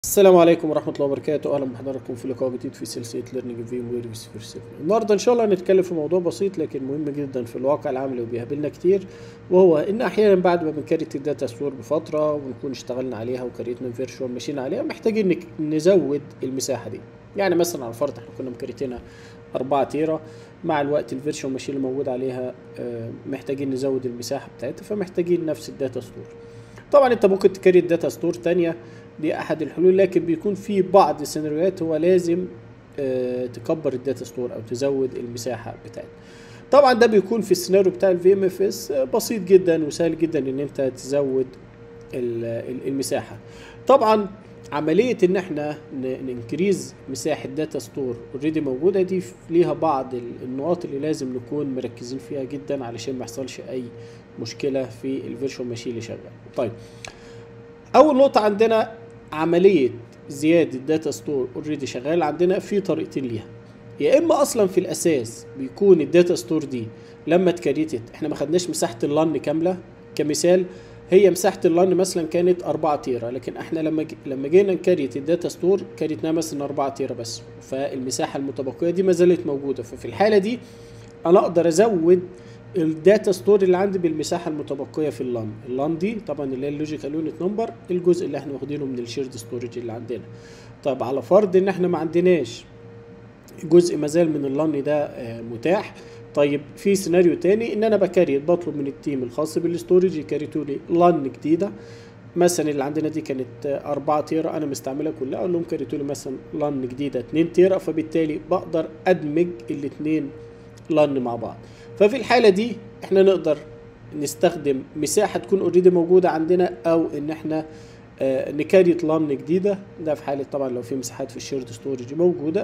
السلام عليكم ورحمة الله وبركاته، أهلا بحضراتكم في لقاء جديد في سلسلة ليرنينج في وير فير 7. النهاردة إن شاء الله هنتكلم في موضوع بسيط لكن مهم جدا في الواقع العملي وبيقابلنا كتير وهو إن أحيانا بعد ما بنكريت الداتا ستور بفترة ونكون اشتغلنا عليها وكريتنا فيرشوال ماشين عليها محتاجين نك- نزود المساحة دي. يعني مثلا على الفرض احنا كنا مكريتينها 4 تيرا مع الوقت الفيرشوال ماشين اللي موجود عليها آه، محتاجين نزود المساحة بتاعتها فمحتاجين نفس الداتا ستور. طبعا انت ممكن تكريت داتا ستور تانية دي احد الحلول لكن بيكون في بعض السيناريوهات هو لازم آه، تكبر الداتا ستور او تزود المساحه بتاعتها طبعا ده بيكون في السيناريو بتاع الفي ام اف اس بسيط جدا وسهل جدا ان انت تزود ال- ال- المساحه طبعا عمليه ان احنا ننكريز مساحه داتا ستور اوريدي موجوده دي ف- ليها بعض ال- النقاط اللي لازم نكون مركزين فيها جدا علشان ما يحصلش اي مشكله في الفيرشوال ماشين اللي شغال طيب اول نقطه عندنا عمليه زياده داتا ستور اوريدي شغال عندنا في طريقتين ليها يا اما اصلا في الاساس بيكون الداتا ستور دي لما اتكريتت احنا ما خدناش مساحه اللن كامله كمثال هي مساحه اللن مثلا كانت 4 تيرا لكن احنا لما ج... لما جينا نكريت الداتا ستور كريتناها مثلا 4 تيرا بس فالمساحه المتبقيه دي ما زالت موجوده ففي الحاله دي انا اقدر ازود الداتا ستور اللي عندي بالمساحه المتبقيه في اللان اللان دي طبعا اللي هي اللوجيكال يونت نمبر الجزء اللي احنا واخدينه من الشيرد ستورج اللي عندنا طب على فرض ان احنا ما عندناش جزء مازال من اللان ده آه، متاح طيب في سيناريو تاني ان انا بكريت بطلب من التيم الخاص بالستورج يكريتوا لي لان جديده مثلا اللي عندنا دي كانت 4 تيرا انا مستعملها كلها اقول لهم كريتوا لي مثلا لان جديده 2 تيرا فبالتالي بقدر ادمج الاثنين لان مع بعض ففي الحاله دي احنا نقدر نستخدم مساحه تكون اوريدي موجوده عندنا او ان احنا آه، نكريت لان جديده ده في حاله طبعا لو في مساحات في الشيرد ستورج موجوده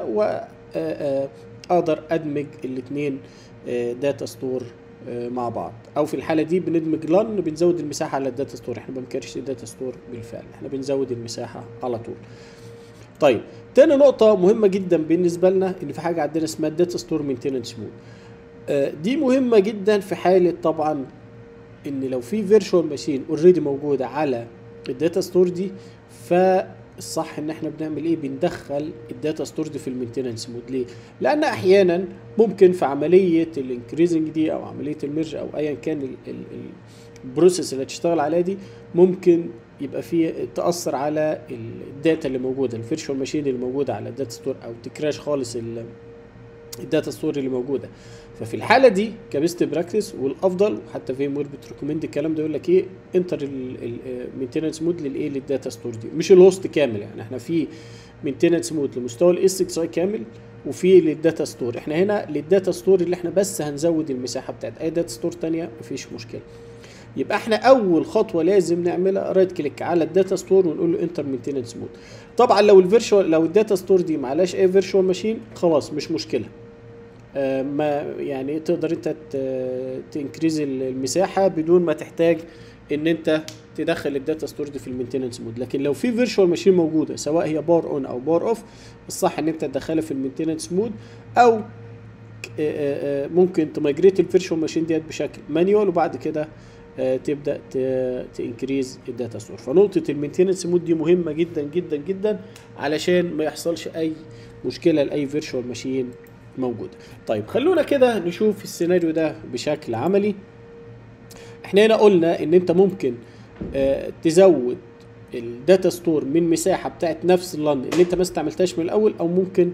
واقدر ادمج الاثنين داتا ستور مع بعض او في الحاله دي بندمج لان بنزود المساحه على الداتا ستور احنا ما بنكرش الداتا ستور بالفعل احنا بنزود المساحه على طول طيب تاني نقطة مهمة جدا بالنسبة لنا ان في حاجة عندنا اسمها الداتا ستور مينتيننس مود دي مهمة جدا في حالة طبعا ان لو في فيرتشوال ماشين اوريدي موجودة على الداتا ستور دي فالصح ان احنا بنعمل ايه بندخل الداتا ستور دي في المينتيننس مود ليه لان احيانا ممكن في عملية الانكريزنج دي او عملية الميرج او ايا كان ال- ال- ال- البروسيس اللي هتشتغل عليها دي ممكن يبقى في تاثر على الداتا اللي موجوده الفيرتشوال ماشين اللي موجوده على الداتا ستور او تكراش خالص ال- الداتا ستور اللي موجوده ففي الحاله دي كبيست براكتس والافضل حتى في مور بتريكومند الكلام ده يقول لك ايه انتر المينتيننس مود للايه للداتا ستور دي مش الهوست كامل يعني احنا في مينتيننس مود لمستوى الاس 6 اي كامل وفي للداتا ستور احنا هنا للداتا ستور اللي احنا بس هنزود المساحه بتاعت اي داتا ستور تانية مفيش مشكله يبقى احنا اول خطوه لازم نعملها رايت كليك على الداتا ستور ونقول له انتر مينتيننس مود طبعا لو الفيرشوال لو الداتا ستور دي معلاش اي فيرشوال ماشين خلاص مش مشكله آه، ما يعني تقدر انت ت- تنكريز المساحه بدون ما تحتاج ان انت تدخل الداتا ستور دي في المينتيننس مود لكن لو في فيرتشوال ماشين موجوده سواء هي بار اون او بار اوف الصح ان انت تدخلها في المينتيننس مود او آه، آه، آه، ممكن تمايجريت الفيرتشوال ماشين ديت بشكل مانيوال وبعد كده آه، تبدا تنكريز الداتا ستور فنقطه المينتيننس مود دي مهمه جدا جدا جدا علشان ما يحصلش اي مشكله لاي فيرتشوال ماشين موجوده طيب خلونا كده نشوف السيناريو ده بشكل عملي احنا هنا قلنا ان انت ممكن آه، تزود الداتا ستور من مساحه بتاعت نفس اللان اللي انت ما استعملتهاش من الاول او ممكن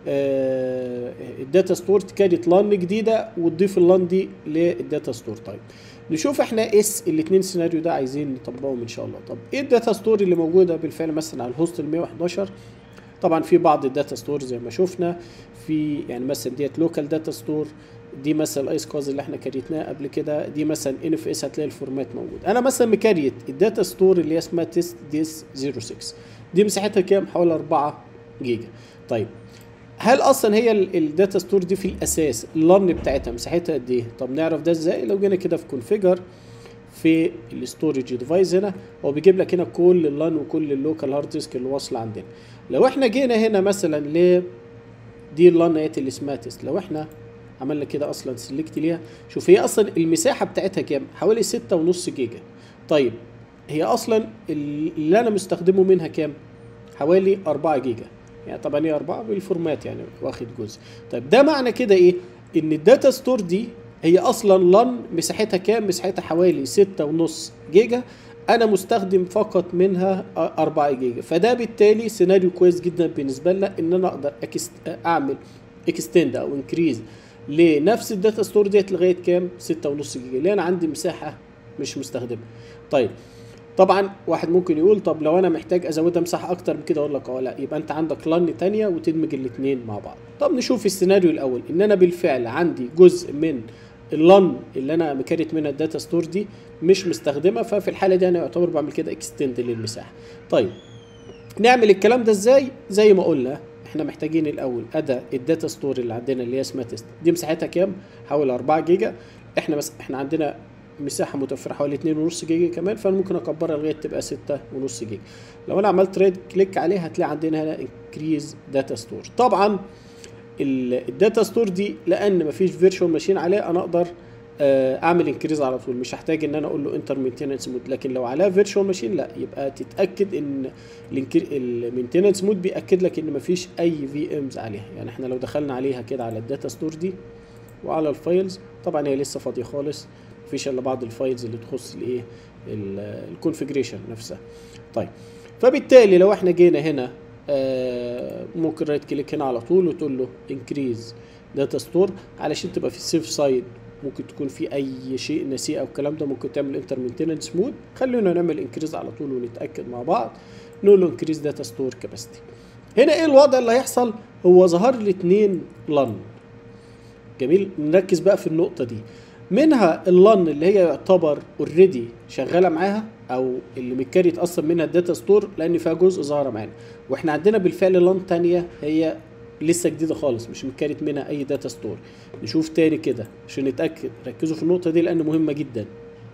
آه، الداتا ستور تكريت لان جديده وتضيف اللان دي للداتا ستور طيب نشوف احنا ايه الاثنين سيناريو ده عايزين نطبقهم ان شاء الله طب ايه الداتا ستور اللي موجوده بالفعل مثلا على الهوست ال 111 طبعا في بعض الداتا ستور زي ما شفنا في يعني مثلا ديت لوكال داتا ستور دي مثلا الايس كوز اللي احنا كريتناه قبل كده دي مثلا ان اف اس هتلاقي الفورمات موجود انا مثلا مكريت الداتا ستور اللي هي اسمها تيست ديس 06 دي مساحتها كام حوالي 4 جيجا طيب هل اصلا هي ال- الداتا ستور دي في الاساس اللان بتاعتها مساحتها قد ايه طب نعرف ده ازاي لو جينا كده في كونفيجر في الاستورج ديفايس هنا هو بيجيب لك هنا كل اللان وكل اللوكال هارد ديسك اللي واصله عندنا لو احنا جينا هنا مثلا ل دي اللان اهيت اللي اسمها تيست لو احنا عملنا كده اصلا سيلكت ليها شوف هي اصلا المساحه بتاعتها كام حوالي ستة ونص جيجا طيب هي اصلا اللي انا مستخدمه منها كام حوالي 4 جيجا يعني طبعا هي 4 بالفورمات يعني واخد جزء طيب ده معنى كده ايه ان الداتا ستور دي هي اصلا لان مساحتها كام مساحتها حوالي 6.5 جيجا انا مستخدم فقط منها 4 جيجا فده بالتالي سيناريو كويس جدا بالنسبه لنا ان انا اقدر أكست... اعمل اكستند او انكريز لنفس الداتا ستور ديت لغايه كام 6.5 جيجا لان انا عندي مساحه مش مستخدمه طيب طبعا واحد ممكن يقول طب لو انا محتاج ازودها مساحه اكتر من كده اقول لك اه لا يبقى انت عندك لان تانية وتدمج الاثنين مع بعض طب نشوف السيناريو الاول ان انا بالفعل عندي جزء من اللان اللي انا مكرت منها الداتا ستور دي مش مستخدمه ففي الحاله دي انا يعتبر بعمل كده اكستند للمساحه طيب نعمل الكلام ده ازاي زي ما قلنا احنا محتاجين الاول اداه الداتا ستور اللي عندنا اللي هي اسمها تيست دي مساحتها كام حوالي 4 جيجا احنا بس احنا عندنا مساحه متوفره حوالي 2.5 جيجا كمان فانا ممكن اكبرها لغايه تبقى 6.5 جيجا لو انا عملت رايت كليك عليها هتلاقي عندنا هنا انكريز داتا ستور طبعا الداتا ستور دي لان مفيش فيرتشوال ماشين عليه انا اقدر اعمل انكريز على طول مش هحتاج ان انا اقول له انتر مينتننس مود لكن لو عليها فيرتشوال ماشين لا يبقى تتاكد ان المينتننس مود بياكد لك ان مفيش اي في امز عليها يعني احنا لو دخلنا عليها كده على الداتا ستور دي وعلى الفايلز طبعا هي لسه فاضيه خالص مفيش الا بعض الفايلز اللي تخص الايه الكونفجريشن نفسها طيب فبالتالي لو احنا جينا هنا آه ممكن رايت كليك هنا على طول وتقول له انكريز داتا ستور علشان تبقى في السيف سايد ممكن تكون في اي شيء نسيه او الكلام ده ممكن تعمل انتر مينتننس مود خلينا نعمل انكريز على طول ونتاكد مع بعض نقول له انكريز داتا ستور كاباسيتي هنا ايه الوضع اللي هيحصل هو ظهر لي اتنين لن جميل نركز بقى في النقطه دي منها اللن اللي هي يعتبر اوريدي شغاله معاها او اللي متكريت اصلا منها الداتا ستور لان فيها جزء ظاهره معانا واحنا عندنا بالفعل لان تانية هي لسه جديده خالص مش متكريت منها اي داتا ستور نشوف تاني كده عشان نتاكد ركزوا في النقطه دي لان مهمه جدا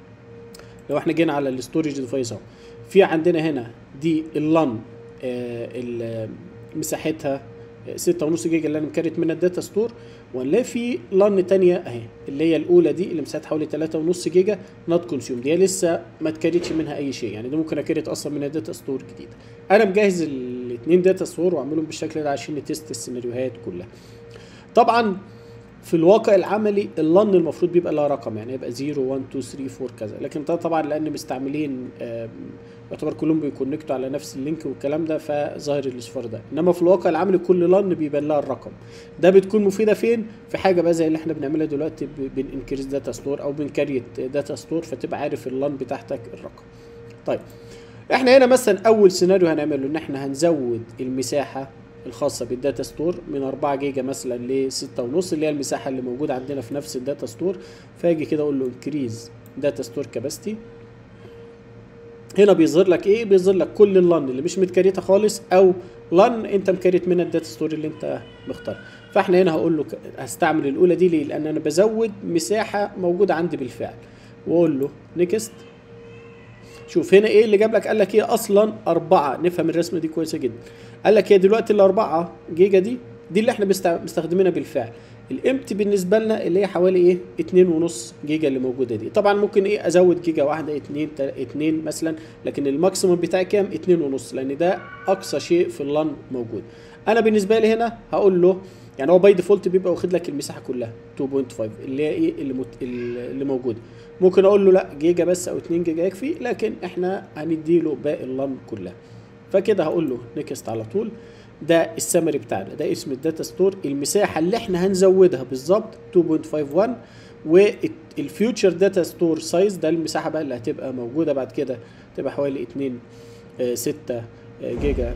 لو احنا جينا على الاستورج ديفايس اهو في عندنا هنا دي اللان آه مساحتها 6.5 جيجا اللي انا مكرت منها الداتا ستور ونلاقي في لان تانية اهي اللي هي الاولى دي اللي مساحتها حوالي 3.5 جيجا نوت كونسيوم دي لسه ما اتكرتش منها اي شيء يعني دي ممكن اكرت اصلا منها داتا ستور جديده انا مجهز الاثنين داتا ستور واعملهم بالشكل ده عشان نتست السيناريوهات كلها طبعا في الواقع العملي اللن المفروض بيبقى لها رقم يعني يبقى 0 1 2 3 4 كذا لكن ده طبعا لان مستعملين يعتبر كلهم بيكونكتوا على نفس اللينك والكلام ده فظاهر الاصفار ده انما في الواقع العملي كل لن بيبان لها الرقم ده بتكون مفيده فين في حاجه بقى زي اللي احنا بنعملها دلوقتي بننكريز داتا ستور او بنكريت داتا ستور فتبقى عارف اللن بتاعتك الرقم طيب احنا هنا مثلا اول سيناريو هنعمله ان احنا هنزود المساحه الخاصه بالداتا ستور من 4 جيجا مثلا ل 6 ونص اللي هي المساحه اللي موجوده عندنا في نفس الداتا ستور فاجي كده اقول له انكريز داتا ستور كاباسيتي هنا بيظهر لك ايه بيظهر لك كل اللان اللي مش متكريته خالص او لان انت مكريت منها الداتا ستور اللي انت مختار فاحنا هنا هقول له هستعمل الاولى دي ليه لان انا بزود مساحه موجوده عندي بالفعل واقول له نيكست شوف هنا ايه اللي جاب لك قال لك ايه اصلا أربعة نفهم الرسمه دي كويسه جدا قال لك هي دلوقتي الأربعة جيجا دي دي اللي احنا مستخدمينها بالفعل الامتي بالنسبه لنا اللي هي حوالي ايه اتنين ونص جيجا اللي موجوده دي طبعا ممكن ايه ازود جيجا واحده اتنين اتنين مثلا لكن الماكسيموم بتاعي كام اتنين ونص لان ده اقصى شيء في اللان موجود انا بالنسبه لي هنا هقول له يعني هو باي ديفولت بيبقى واخد لك المساحه كلها 2.5 اللي هي ايه اللي, مت... اللي موجوده ممكن اقول له لا جيجا بس او 2 جيجا يكفي لكن احنا هندي له باقي اللان كلها فكده هقول له نيكست على طول ده السمري بتاعنا ده اسم الداتا ستور المساحه اللي احنا هنزودها بالظبط 2.51 والفيوتشر داتا ستور سايز ده المساحه بقى اللي هتبقى موجوده بعد كده تبقى حوالي 2 آه 6 آه جيجا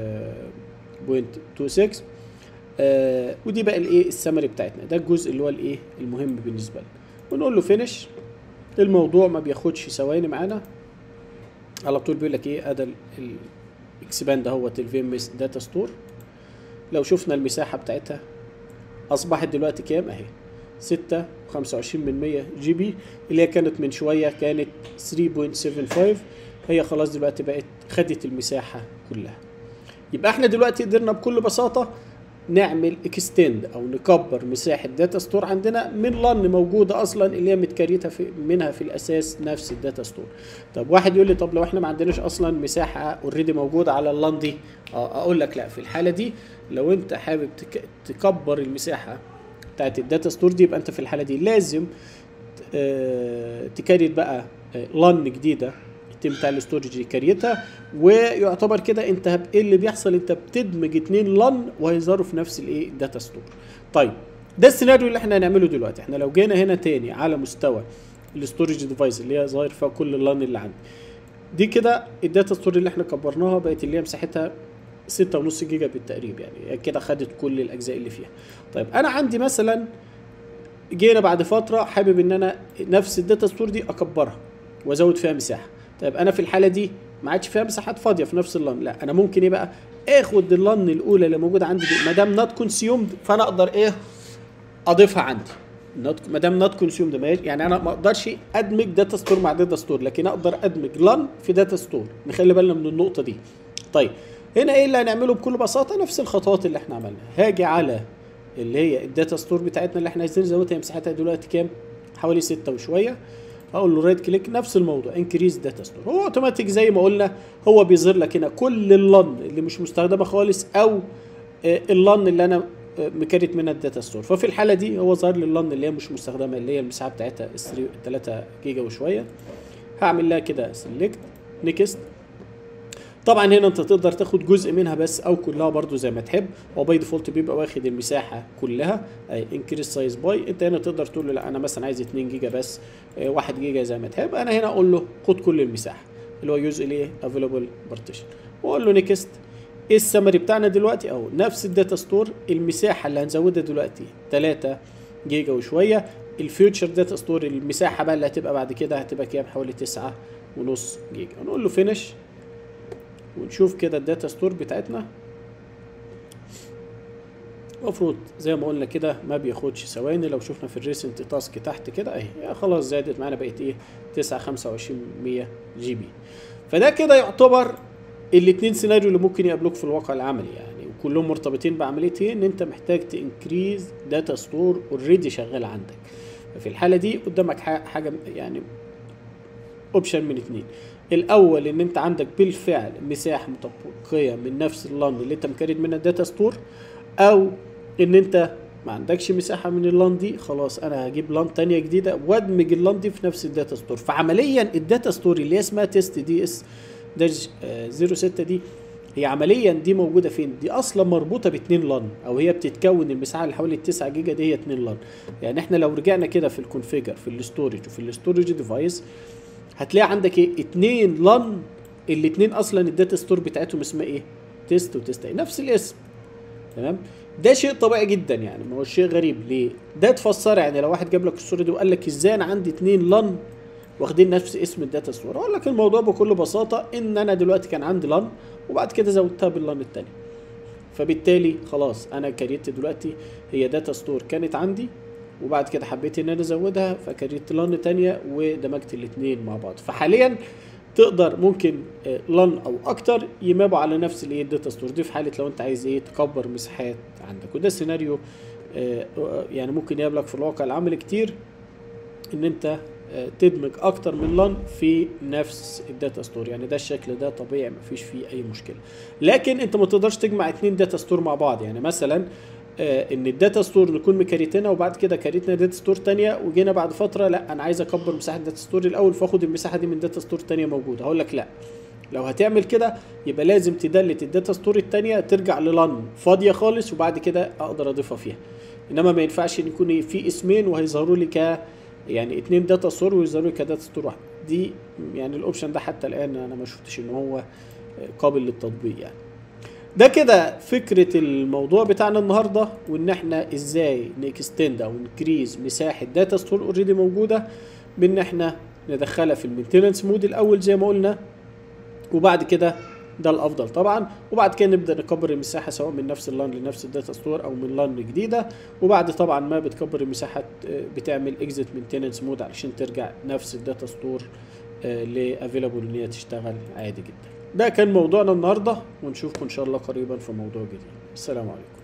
بوينت 26 آه ودي بقى الايه السمري بتاعتنا ده الجزء اللي هو الايه المهم بالنسبه لنا ونقول له فينش الموضوع ما بياخدش ثواني معانا على طول بيقول لك ايه ادى الاكسباند اهوت الفي ام اس داتا ستور لو شفنا المساحه بتاعتها اصبحت دلوقتي كام اهي 6 25 من 100 جي بي اللي هي كانت من شويه كانت 3.75 هي خلاص دلوقتي بقت خدت المساحه كلها يبقى احنا دلوقتي قدرنا بكل بساطه نعمل اكستند او نكبر مساحه داتا ستور عندنا من لان موجوده اصلا اللي هي متكريتها في منها في الاساس نفس الداتا ستور طب واحد يقول لي طب لو احنا ما عندناش اصلا مساحه اوريدي موجوده على اللان دي اه اقول لك لا في الحاله دي لو انت حابب تك... تكبر المساحه بتاعت الداتا ستور دي يبقى انت في الحاله دي لازم آه تكريت بقى آه لان جديده التيم بتاع الاستورج يكريتها ويعتبر كده انت ايه اللي بيحصل انت بتدمج اتنين لان وهيظهروا في نفس الايه الداتا ستور طيب ده السيناريو اللي احنا هنعمله دلوقتي احنا لو جينا هنا تاني على مستوى الاستورج ديفايس اللي هي ظاهر فيها كل اللان اللي عندي دي كده الداتا ستور اللي احنا كبرناها بقت اللي هي مساحتها ستة ونص جيجا بالتقريب يعني كده خدت كل الاجزاء اللي فيها طيب انا عندي مثلا جينا بعد فتره حابب ان انا نفس الداتا ستور دي اكبرها وازود فيها مساحه طيب انا في الحاله دي ما عادش فيها مساحات فاضيه في نفس اللان لا انا ممكن ايه بقى اخد اللان الاولى اللي موجوده عندي دي ما دام نوت كونسيومد فانا اقدر ايه اضيفها عندي ما دام نوت كونسيومد يعني انا ما اقدرش ادمج داتا ستور مع داتا ستور لكن اقدر ادمج لان في داتا ستور نخلي بالنا من النقطه دي طيب هنا ايه اللي هنعمله بكل بساطه نفس الخطوات اللي احنا عملناها هاجي على اللي هي الداتا ستور بتاعتنا اللي احنا عايزين نزودها مساحتها دلوقتي كام حوالي ستة وشويه اقول له رايت كليك نفس الموضوع انكريز داتا ستور هو اوتوماتيك زي ما قلنا هو بيظهر لك هنا كل اللان اللي مش مستخدمه خالص او اللان اللي انا مكرت منها الداتا ستور ففي الحاله دي هو ظهر لي اللان اللي هي مش مستخدمه اللي هي المساحه بتاعتها 3 جيجا وشويه هعمل لها كده سيلكت نيكست طبعا هنا انت تقدر تاخد جزء منها بس او كلها برضو زي ما تحب هو باي ديفولت بيبقى واخد المساحه كلها اي انكريس سايز باي انت هنا تقدر تقول له لا انا مثلا عايز 2 جيجا بس 1 جيجا زي ما تحب انا هنا اقول له خد كل المساحه اللي هو يوز الايه افيلابل بارتيشن واقول له نيكست ايه السمري بتاعنا دلوقتي اهو نفس الداتا ستور المساحه اللي هنزودها دلوقتي 3 جيجا وشويه الفيوتشر داتا ستور المساحه بقى اللي هتبقى بعد كده هتبقى كام حوالي 9 ونص جيجا نقول له فينش ونشوف كده الداتا ستور بتاعتنا المفروض زي ما قلنا كده ما بياخدش ثواني لو شفنا في الريسنت تاسك تحت كده اهي خلاص زادت معانا بقت ايه 9 25 100 جي بي فده كده يعتبر الاثنين سيناريو اللي ممكن يقابلوك في الواقع العملي يعني وكلهم مرتبطين بعمليه ايه ان انت محتاج تنكريز داتا ستور اوريدي شغال عندك ففي الحاله دي قدامك حاجه يعني اوبشن من اتنين الاول ان انت عندك بالفعل مساحه متبقيه من نفس اللان اللي انت مكرد منها الداتا ستور او ان انت ما عندكش مساحه من اللان دي خلاص انا هجيب لان تانية جديده وادمج اللان دي في نفس الداتا ستور فعمليا الداتا ستور اللي اسمها تيست دي اس داش 06 دي هي عمليا دي موجوده فين دي اصلا مربوطه باتنين لان او هي بتتكون المساحه اللي حوالي 9 جيجا دي هي 2 لان يعني احنا لو رجعنا كده في الكونفيجر في الاستورج وفي الاستورج ديفايس هتلاقي عندك ايه اتنين لان الاتنين اصلا الداتا ستور بتاعتهم اسمها ايه تيست وتيست نفس الاسم تمام ده شيء طبيعي جدا يعني ما هو شيء غريب ليه ده تفسر يعني لو واحد جاب لك الصوره دي وقال لك ازاي انا عندي اتنين لان واخدين نفس اسم الداتا ستور اقول لك الموضوع بكل بساطه ان انا دلوقتي كان عندي لان وبعد كده زودتها باللان التاني فبالتالي خلاص انا كريت دلوقتي هي داتا ستور كانت عندي وبعد كده حبيت ان انا ازودها فكريت لان تانية ودمجت الاتنين مع بعض فحاليا تقدر ممكن لان او اكتر يمابوا على نفس الايه الداتا ستور دي في حاله لو انت عايز ايه تكبر مساحات عندك وده سيناريو يعني ممكن يقابلك في الواقع العملي كتير ان انت تدمج اكتر من لان في نفس الداتا ستور يعني ده الشكل ده طبيعي مفيش فيه اي مشكله لكن انت ما تقدرش تجمع اتنين داتا ستور مع بعض يعني مثلا آه ان الداتا ستور نكون مكريتينها وبعد كده كريتنا داتا ستور تانية وجينا بعد فتره لا انا عايز اكبر مساحه داتا ستور الاول فاخد المساحه دي من داتا ستور تانية موجوده هقول لك لا لو هتعمل كده يبقى لازم تدلت الداتا ستور التانية ترجع للان فاضيه خالص وبعد كده اقدر اضيفها فيها انما ما ينفعش ان يكون في اسمين وهيظهروا لي ك يعني اتنين داتا ستور ويظهروا لي كداتا ستور واحد دي يعني الاوبشن ده حتى الان انا ما شفتش ان هو قابل للتطبيق يعني ده كده فكرة الموضوع بتاعنا النهاردة وان احنا ازاي نكستند او نكريز مساحة داتا ستور اوريدي موجودة بان احنا ندخلها في المينتننس مود الاول زي ما قلنا وبعد كده ده الافضل طبعا وبعد كده نبدا نكبر المساحه سواء من نفس اللان لنفس الداتا ستور او من لان جديده وبعد طبعا ما بتكبر المساحه بتعمل اكزيت مينتننس مود علشان ترجع نفس الداتا ستور لافيلابل ان هي تشتغل عادي جدا ده كان موضوعنا النهارده ونشوفكم ان شاء الله قريبا في موضوع جديد السلام عليكم